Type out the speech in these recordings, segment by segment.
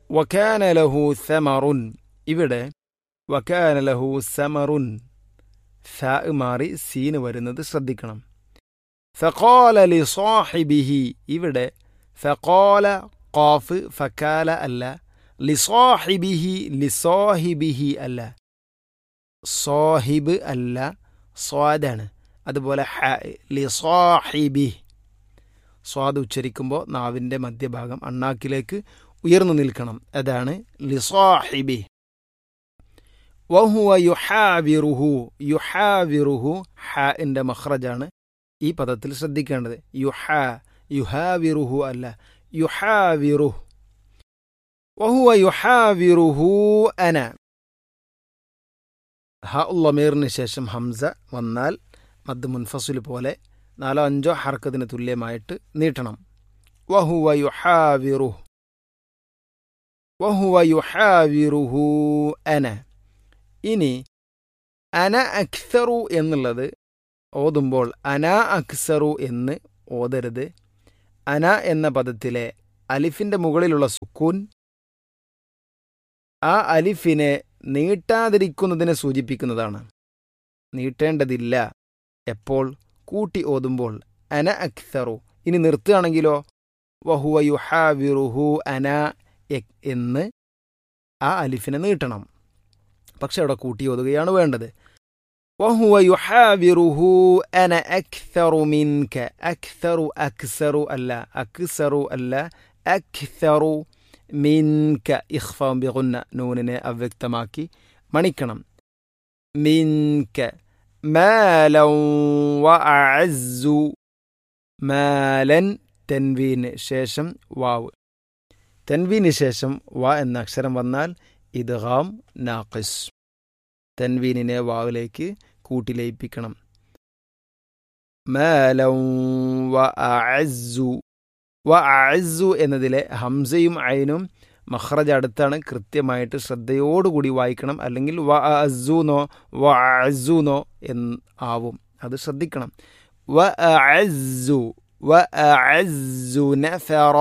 വക്കാന ലഹു സമറുൻ ഇവിടെ വക്കാന ലഹു സമറുൻ ഫ മാറി സീന് വരുന്നത് ശ്രദ്ധിക്കണം ഫഖാല ലി സാഹിബിഹി ഇവിടെ ഫഖാല ഖാഫ് ഫക്കാല അല്ല ലിസാഹിബിഹി ലിസാഹിബിഹി അല്ല സാഹിബ് അല്ല സ്വാദാണ് അതുപോലെ ഹ ലിസാഹിബി സ്വാദ് ഉച്ചരിക്കുമ്പോൾ നാവിൻ്റെ മധ്യഭാഗം അണ്ണാക്കിലേക്ക് ഉയർന്നു നിൽക്കണം അതാണ് ലിസാഹിബി വഹുവ യുഹാവിറുഹു യുഹാവിറുഹു ഹ എൻ്റെ മഹ്റജാണ് ഈ പദത്തിൽ ശ്രദ്ധിക്കേണ്ടത് യുഹാ യുഹാവിറുഹു അല്ല യുഹാവിറുഹു വഹുവ യുഹാവിറുഹു അന ഹ ഉള്ളമീറിന് ശേഷം ഹംസ വന്നാൽ മദ് മുൻഫസുൽ പോലെ നാലോ അഞ്ചോ ഹർക്കത്തിന് തുല്യമായിട്ട് നീട്ടണം വഹുവ യുഹാവിറുഹു വഹുവ യുഹാവിറുഹു അന ഇനി അന അക്സറു എന്നുള്ളത് ഓതുമ്പോൾ അന അക്സറു എന്ന് ഓതരുത് അന എന്ന പദത്തിലെ അലിഫിൻ്റെ മുകളിലുള്ള സുക്കൂൻ ആ അലിഫിനെ നീട്ടാതിരിക്കുന്നതിനെ സൂചിപ്പിക്കുന്നതാണ് നീട്ടേണ്ടതില്ല എപ്പോൾ കൂട്ടി ഓതുമ്പോൾ അന അക്സറു ഇനി നിർത്തുകയാണെങ്കിലോ വഹുവ യുഹാവിറുഹു അന എന്ന് ആ അലിഫിനെ നീട്ടണം പക്ഷെ അവിടെ കൂട്ടി ഓതുകയാണ് വേണ്ടത് വഹുവ യുഹാവിറുഹു അന അക്സറു മിൻക അക്സറു അക്സറു അല്ല അക്സറു അല്ല അക്സറു മിൻക ഇഖ്ഫാം ബിഗുന്ന നൂനിനെ അവ്യക്തമാക്കി മണിക്കണം മിൻക മാലൻ വഅഅസ്സു മാലൻ തെൻവീന് ശേഷം വാവ് തെൻവീന് ശേഷം വ എന്ന അക്ഷരം വന്നാൽ ഇദ്ഗാം നാഖിസ് തെൻവീനിനെ വാവിലേക്ക് കൂട്ടിലയിപ്പിക്കണം മാലൻ വഅഅസ്സു വഅഅസ്സു എന്നതിലെ ഹംസയും ഐനും മഹ്റജ് അടുത്താണ് കൃത്യമായിട്ട് ശ്രദ്ധയോടുകൂടി വായിക്കണം അല്ലെങ്കിൽ വ അസുനോ വ അസുനോ എന്ന് ആവും അത് ശ്രദ്ധിക്കണം വ അസു വ അസു നഫറ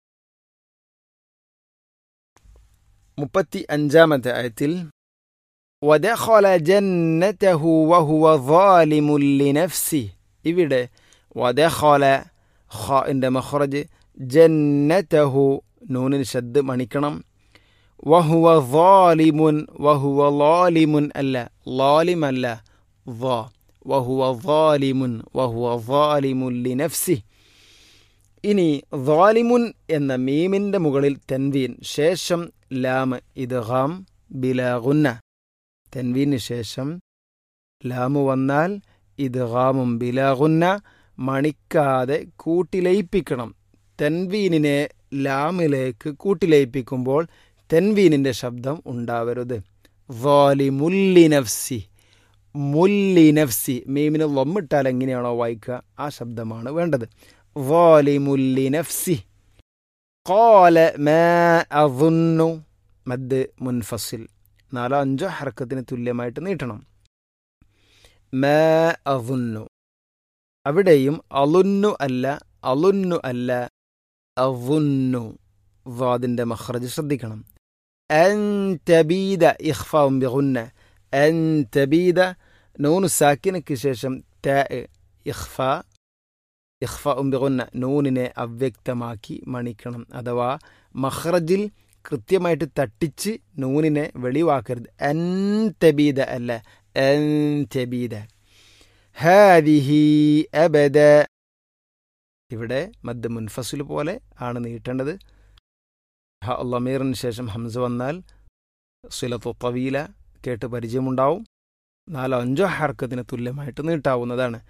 മുപ്പത്തി അഞ്ചാമത്തെ ആയത്തിൽ ودخل جنته وهو ظالم لنفسه ഇവിടെ വദഖല ഖാഇൻ്റെ മഖ്റജ് ജന്നതഹു നൂനിന് ശബ്ദ് മണിക്കണം വഹുവ ظالമുൻ വഹുവ ലാലിമുൻ അല്ല ലാലിം അല്ല വ വഹുവ ظالമുൻ വഹുവ ظالമുൻ ലിനഫ്സി ഇനി ظالമുൻ എന്ന മീമിൻ്റെ മുകളിൽ തെൻവീൻ ശേഷം ലാം ഇദ്ഗാം ബിലാഗുന്ന തെൻവീന് ശേഷം ലാമു വന്നാൽ ഇദ്ഗാമും ബിലാഗുന്ന മണിക്കാതെ കൂട്ടിലയിപ്പിക്കണം തെൻവീനിനെ ലാമിലേക്ക് കൂട്ടിലയിപ്പിക്കുമ്പോൾ തെൻവീനിൻ്റെ ശബ്ദം ഉണ്ടാവരുത് വാലിമുല്ലി നഫ്സി മുല്ലി നഫ്സി മീമിന് ലൊമ്മിട്ടാൽ എങ്ങനെയാണോ വായിക്കുക ആ ശബ്ദമാണ് വേണ്ടത് വാലിമുല്ലി നഫ്സി കോല മേ അവുന്നു മദ് മുൻഫസിൽ നാലോ അഞ്ചോ ഹർക്കത്തിന് തുല്യമായിട്ട് നീട്ടണം മേ അവുന്നു അവിടെയും അലുന്നു അല്ല അലുന്നു അല്ല അവുന്നു വാദിൻ്റെ മഹ്റജ് ശ്രദ്ധിക്കണം അൻ തബീദ ഇഖ്ഫാവും ബിഗുന്ന അൻ തബീദ നൂന് സാക്കിനയ്ക്ക് ശേഷം ത ഇഖ്ഫ ഇഖ്ഫാവും ബിഗുന്ന നൂനിനെ അവ്യക്തമാക്കി മണിക്കണം അഥവാ മഹ്റജിൽ കൃത്യമായിട്ട് തട്ടിച്ച് നൂനിനെ വെളിവാക്കരുത് അൻ തബീദ അല്ല അൻ തബീദ ഹാദിഹി അബദ ഇവിടെ മദ് മുൻഫസുൽ പോലെ ആണ് നീട്ടേണ്ടത് അള്ളമീറിന് ശേഷം ഹംസ വന്നാൽ സുലത്തു തവീല കേട്ട് പരിചയമുണ്ടാവും നാലോ അഞ്ചോ ഹർക്കത്തിന് തുല്യമായിട്ട് നീട്ടാവുന്നതാണ്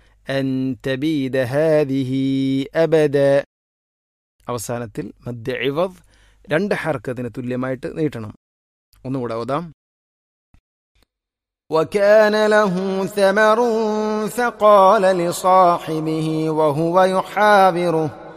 അബദ അവസാനത്തിൽ മദ്യ ഇവദ് രണ്ട് ഹർക്കത്തിന് തുല്യമായിട്ട് നീട്ടണം ഒന്നുകൂടെ ഓതാം وكان له ثمر فقال لصاحبه وهو يحاوره